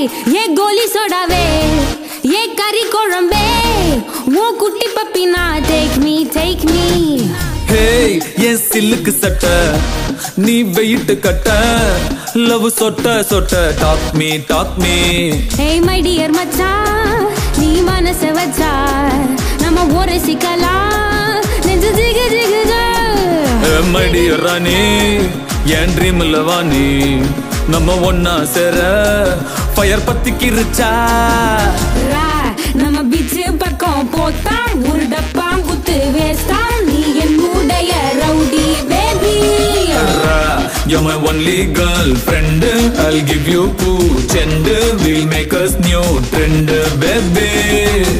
ஏ கோலி சோடாவே ஏ கறி குழம்பே உன் குட்டி பப்பினா take me take me hey என் சில்லுக்கு சட்டை நீ வெயிட்டு கட்ட லவ் சொட்ட சொட்ட டாக் மீ டாக் மீ ஏய் மை டியர் மச்சான் நீ மனச வச்சா நம்ம ஒரு சிக்கலாம் நெஞ்சு ஜிகு ஜிகுதா மடி ராணி என் ட்ரீம்ல வாணி நம்ம ஒன்னா சேர ஃபயர் பத்திக்கிருச்சா ரா, நம்ம பீச்சு பக்கம் போத்தா ஒரு டப்பா குத்து வேஸ்டா நீ என் மூடைய rowdy baby You're my only girlfriend. I'll give you two gender. We'll make us new trend, baby.